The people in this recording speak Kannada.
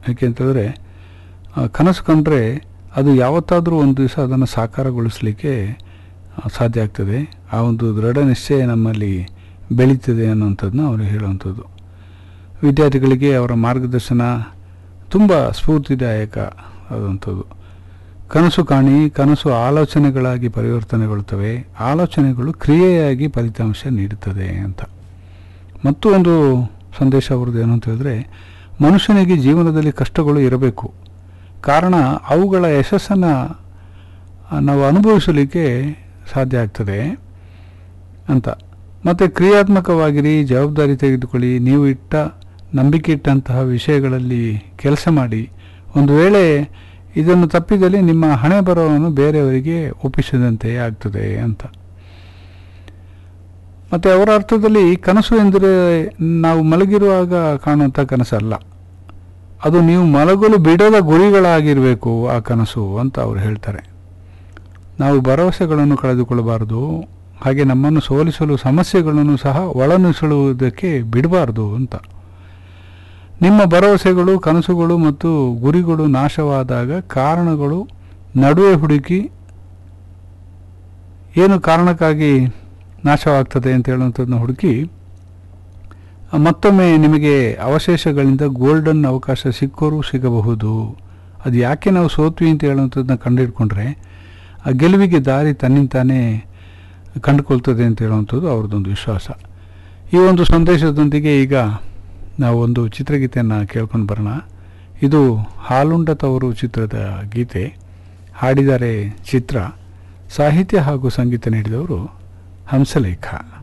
ಯಾಕೆಂತಂದರೆ ಕನಸು ಕಂಡ್ರೆ ಅದು ಯಾವತ್ತಾದರೂ ಒಂದು ದಿವಸ ಅದನ್ನು ಸಾಕಾರಗೊಳಿಸಲಿಕ್ಕೆ ಆ, ಸಾಧ್ಯ ಆಗ್ತದೆ ಆ ಒಂದು ದೃಢ ನಿಶ್ಚಯ ನಮ್ಮಲ್ಲಿ ಬೆಳೀತದೆ ಅನ್ನೋಂಥದ್ದನ್ನ ಅವರು ಹೇಳುವಂಥದ್ದು ವಿದ್ಯಾರ್ಥಿಗಳಿಗೆ ಅವರ ಮಾರ್ಗದರ್ಶನ ತುಂಬ ಸ್ಫೂರ್ತಿದಾಯಕ ಆದಂಥದ್ದು ಕನಸು ಕಾಣಿ ಕನಸು ಆಲೋಚನೆಗಳಾಗಿ ಪರಿವರ್ತನೆಗೊಳ್ತವೆ ಆಲೋಚನೆಗಳು ಕ್ರಿಯೆಯಾಗಿ ಫಲಿತಾಂಶ ನೀಡುತ್ತದೆ ಅಂತ ಮತ್ತು ಒಂದು ಸಂದೇಶ ಅವ್ರದ್ದು ಏನು ಅಂತ ಹೇಳಿದ್ರೆ ಮನುಷ್ಯನಿಗೆ ಜೀವನದಲ್ಲಿ ಕಷ್ಟಗಳು ಇರಬೇಕು ಕಾರಣ ಅವುಗಳ ಯಶಸ್ಸನ್ನು ನಾವು ಅನುಭವಿಸಲಿಕ್ಕೆ ಸಾಧ್ಯ ಆಗ್ತದೆ ಅಂತ ಮತ್ತು ಕ್ರಿಯಾತ್ಮಕವಾಗಿರಿ ಜವಾಬ್ದಾರಿ ತೆಗೆದುಕೊಳ್ಳಿ ನೀವು ಇಟ್ಟ ನಂಬಿಕೆ ಇಟ್ಟಂತಹ ವಿಷಯಗಳಲ್ಲಿ ಕೆಲಸ ಮಾಡಿ ಒಂದು ವೇಳೆ ಇದನ್ನು ತಪ್ಪಿದಲ್ಲಿ ನಿಮ್ಮ ಹಣೆ ಬರವನ್ನು ಬೇರೆಯವರಿಗೆ ಒಪ್ಪಿಸಿದಂತೆ ಆಗ್ತದೆ ಅಂತ ಮತ್ತು ಅವರ ಅರ್ಥದಲ್ಲಿ ಕನಸು ಎಂದರೆ ನಾವು ಮಲಗಿರುವಾಗ ಕಾಣುವಂಥ ಕನಸಲ್ಲ ಅದು ನೀವು ಮಲಗಲು ಬಿಡದ ಗುರಿಗಳಾಗಿರಬೇಕು ಆ ಕನಸು ಅಂತ ಅವರು ಹೇಳ್ತಾರೆ ನಾವು ಭರವಸೆಗಳನ್ನು ಕಳೆದುಕೊಳ್ಳಬಾರದು ಹಾಗೆ ನಮ್ಮನ್ನು ಸೋಲಿಸಲು ಸಮಸ್ಯೆಗಳನ್ನು ಸಹ ಒಳನುಸುಳುವುದಕ್ಕೆ ಬಿಡಬಾರ್ದು ಅಂತ ನಿಮ್ಮ ಭರವಸೆಗಳು ಕನಸುಗಳು ಮತ್ತು ಗುರಿಗಳು ನಾಶವಾದಾಗ ಕಾರಣಗಳು ನಡುವೆ ಹುಡುಕಿ ಏನು ಕಾರಣಕ್ಕಾಗಿ ನಾಶವಾಗ್ತದೆ ಅಂತ ಹೇಳುವಂಥದ್ದನ್ನ ಹುಡುಕಿ ಮತ್ತೊಮ್ಮೆ ನಿಮಗೆ ಅವಶೇಷಗಳಿಂದ ಗೋಲ್ಡನ್ ಅವಕಾಶ ಸಿಕ್ಕೋರು ಸಿಗಬಹುದು ಅದು ಯಾಕೆ ನಾವು ಸೋತ್ವಿ ಅಂತ ಹೇಳುವಂಥದ್ದನ್ನ ಕಂಡುಹಿಡ್ಕೊಂಡ್ರೆ ಆ ಗೆಲುವಿಗೆ ದಾರಿ ತನ್ನಿಂತಾನೇ ಕಂಡುಕೊಳ್ತದೆ ಅಂತ ಹೇಳುವಂಥದ್ದು ಅವ್ರದ್ದೊಂದು ವಿಶ್ವಾಸ ಈ ಒಂದು ಸಂದೇಶದೊಂದಿಗೆ ಈಗ ನಾವು ಒಂದು ಚಿತ್ರಗೀತೆಯನ್ನು ಕೇಳ್ಕೊಂಡು ಬರೋಣ ಇದು ಹಾಲುಂಡ ತವರು ಚಿತ್ರದ ಗೀತೆ ಹಾಡಿದ್ದಾರೆ ಚಿತ್ರ ಸಾಹಿತ್ಯ ಹಾಗೂ ಸಂಗೀತ ನೀಡಿದವರು ಹಂಸಲೇಖ